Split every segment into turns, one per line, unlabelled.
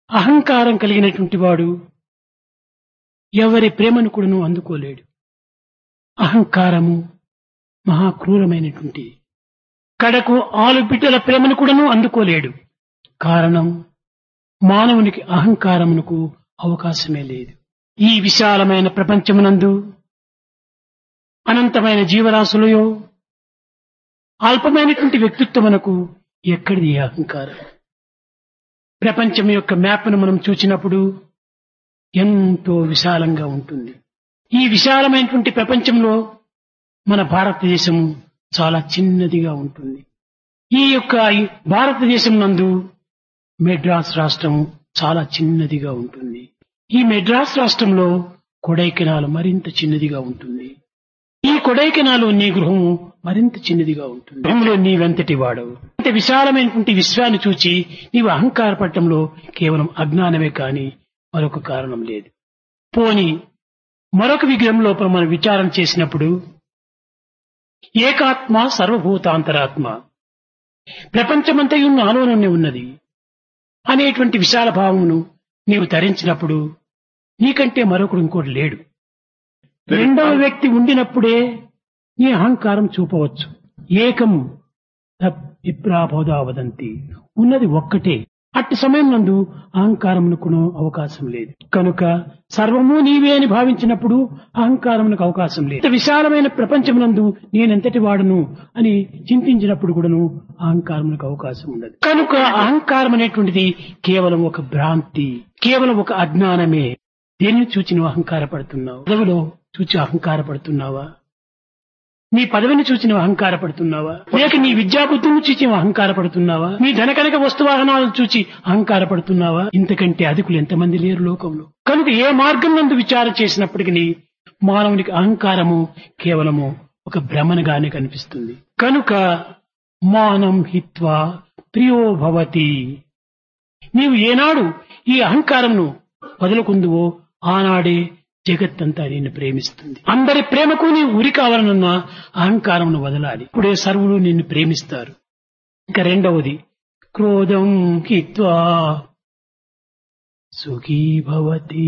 అహంకారం కలిగినటువంటి వాడు ఎవరి ప్రేమను కూడాను అందుకోలేడు అహంకారము మహా క్రూరమైనటువంటి కడకు ఆలు బిడ్డల ప్రేమను కూడాను అందుకోలేడు కారణం మానవునికి అహంకారమునకు అవకాశమే లేదు ఈ విశాలమైన ప్రపంచమునందు అనంతమైన జీవరాశులయో అల్పమైనటువంటి వ్యక్తిత్వమునకు ఎక్కడిది ఈ అహంకారం ప్రపంచం యొక్క మ్యాప్ను మనం చూచినప్పుడు ఎంతో విశాలంగా ఉంటుంది ఈ విశాలమైనటువంటి ప్రపంచంలో మన భారతదేశం చాలా చిన్నదిగా ఉంటుంది ఈ యొక్క ఈ భారతదేశం నందు మెడ్రాస్ రాష్ట్రం చాలా చిన్నదిగా ఉంటుంది ఈ మెడ్రాస్ రాష్ట్రంలో కొడైకెనాల్ మరింత చిన్నదిగా ఉంటుంది ఈ కొడైకెనాలు నీ గృహము మరింత చిన్నదిగా ఉంటుంది గృహంలో నీవెంతటి వాడవు ఇంత విశాలమైనటువంటి విశ్వాన్ని చూచి నీవు అహంకారపడటంలో కేవలం అజ్ఞానమే కాని మరొక కారణం లేదు పోని మరొక విగ్రహం లోపల మనం విచారణ చేసినప్పుడు ఏకాత్మ సర్వభూతాంతరాత్మ ప్రపంచమంతయు నాలోనే ఉన్నది అనేటువంటి విశాల భావమును నీవు ధరించినప్పుడు నీకంటే మరొకడు ఇంకోటి లేడు రెండవ వ్యక్తి ఉండినప్పుడే నీ అహంకారం చూపవచ్చు ఏకం విప్రాబోధా వదంతి ఉన్నది ఒక్కటే అట్టి సమయం నందు అహంకారమునకును అవకాశం లేదు కనుక సర్వము నీవే అని భావించినప్పుడు అహంకారమునకు అవకాశం లేదు ఇంత విశాలమైన ప్రపంచమునందు నేనెంతటి వాడను అని చింతించినప్పుడు కూడాను అహంకారమునకు అవకాశం ఉండదు కనుక అహంకారం అనేటువంటిది కేవలం ఒక భ్రాంతి కేవలం ఒక అజ్ఞానమే దేనిని చూచి నువ్వు అహంకారపడుతున్నావు పదవిలో చూచి అహంకారపడుతున్నావా నీ పదవిని చూచి నువ్వు అహంకారపడుతున్నావా లేక నీ విద్యాబుద్ధులను చూచి నువ్వు అహంకారపడుతున్నావా నీ ధనకనక వస్తువాహనాలను చూచి అహంకారపడుతున్నావా ఇంతకంటే అధికులు ఎంతమంది లేరు లోకంలో కనుక ఏ మార్గం నందు విచారం చేసినప్పటికీ మానవునికి అహంకారము కేవలము ఒక భ్రమణగానే కనిపిస్తుంది కనుక మానం హిత్వా ప్రియో భవతి నీవు ఏనాడు ఈ అహంకారమును వదులుకుందువో ఆనాడే జగత్తంతా నిన్ను ప్రేమిస్తుంది అందరి ప్రేమకు నీ ఉరి కావాలనున్న అహంకారమును వదలాలి ఇప్పుడే సర్వులు నిన్ను ప్రేమిస్తారు ఇంకా రెండవది క్రోధం హిత్వా సుఖీ భవతి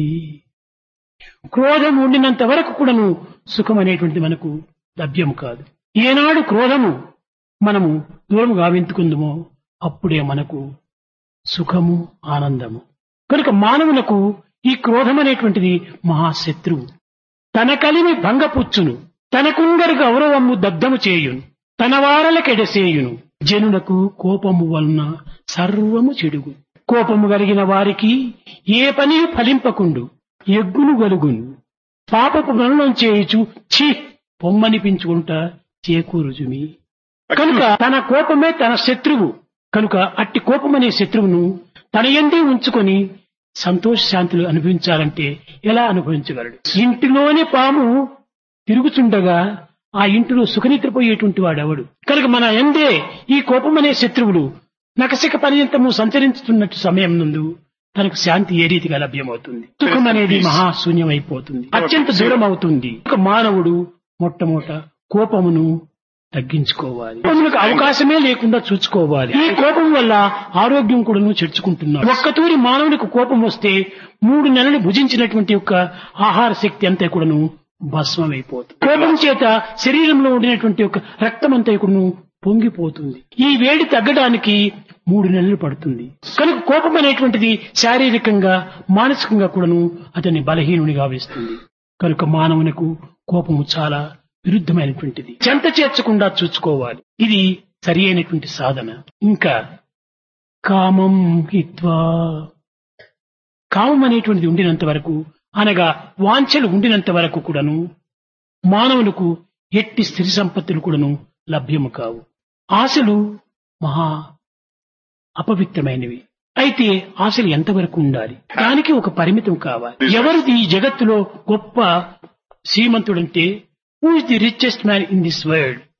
క్రోధం ఉండినంత వరకు కూడాను సుఖం అనేటువంటి మనకు లభ్యం కాదు ఏనాడు క్రోధము మనము దూరం గావించుకుందుమో అప్పుడే మనకు సుఖము ఆనందము కనుక మానవులకు ఈ క్రోధం అనేటువంటిది మహాశత్రువు తన కలిమి భంగపుచ్చును తనకుందరు గౌరవము దగ్ధము చేయును తన వారలకెడసేయును జనులకు కోపము వలన సర్వము చెడుగు కోపము కలిగిన వారికి ఏ పని ఫలింపకుండు ఎగ్గును గలుగును పాపపు గణనం చేయుచు ఛీ పొమ్మనిపించుకుంటా చేకూరుజుమి కనుక తన కోపమే తన శత్రువు కనుక అట్టి కోపమనే శత్రువును తన ఎందే ఉంచుకొని సంతోష శాంతులు అనుభవించాలంటే ఎలా అనుభవించగలడు ఇంటిలోనే పాము తిరుగుచుండగా ఆ ఇంటిలో సుఖనిద్రపోయేటువంటి వాడెవడు కనుక మన ఎందే ఈ కోపమనే శత్రువుడు నకసిక పర్యంతము సంచరించుతున్నట్టు సమయం నందు తనకు శాంతి ఏ రీతిగా లభ్యమవుతుంది సుఖం అనేది మహాశూన్యమైపోతుంది అత్యంత దూరం అవుతుంది ఒక మానవుడు మొట్టమొదట కోపమును తగ్గించుకోవాలి కోపములకు అవకాశమే లేకుండా చూసుకోవాలి ఈ కోపం వల్ల ఆరోగ్యం కూడా చెడుచుకుంటున్నారు ఒక్కతూరి మానవునికి కోపం వస్తే మూడు నెలలు భుజించినటువంటి యొక్క ఆహార శక్తి అంతా కూడాను భస్మమైపోతుంది కోపం చేత శరీరంలో ఉండినటువంటి యొక్క రక్తం అంతా కూడాను పొంగిపోతుంది ఈ వేడి తగ్గడానికి మూడు నెలలు పడుతుంది కనుక కోపం అనేటువంటిది శారీరకంగా మానసికంగా కూడాను అతన్ని బలహీనునిగా వేస్తుంది కనుక మానవునకు కోపము చాలా విరుద్ధమైనటువంటిది చెంత చేర్చకుండా చూసుకోవాలి ఇది సరి అయినటువంటి సాధన ఇంకా కామం హిత్వా కామం అనేటువంటిది ఉండినంత వరకు అనగా వాంఛలు ఉండినంత వరకు కూడాను మానవులకు ఎట్టి స్థిర సంపత్తులు కూడాను లభ్యము కావు ఆశలు మహా అపవిత్రమైనవి అయితే ఆశలు ఎంతవరకు ఉండాలి దానికి ఒక పరిమితం కావాలి ఎవరిది ఈ జగత్తులో గొప్ప శ్రీమంతుడంటే who is the richest man in this world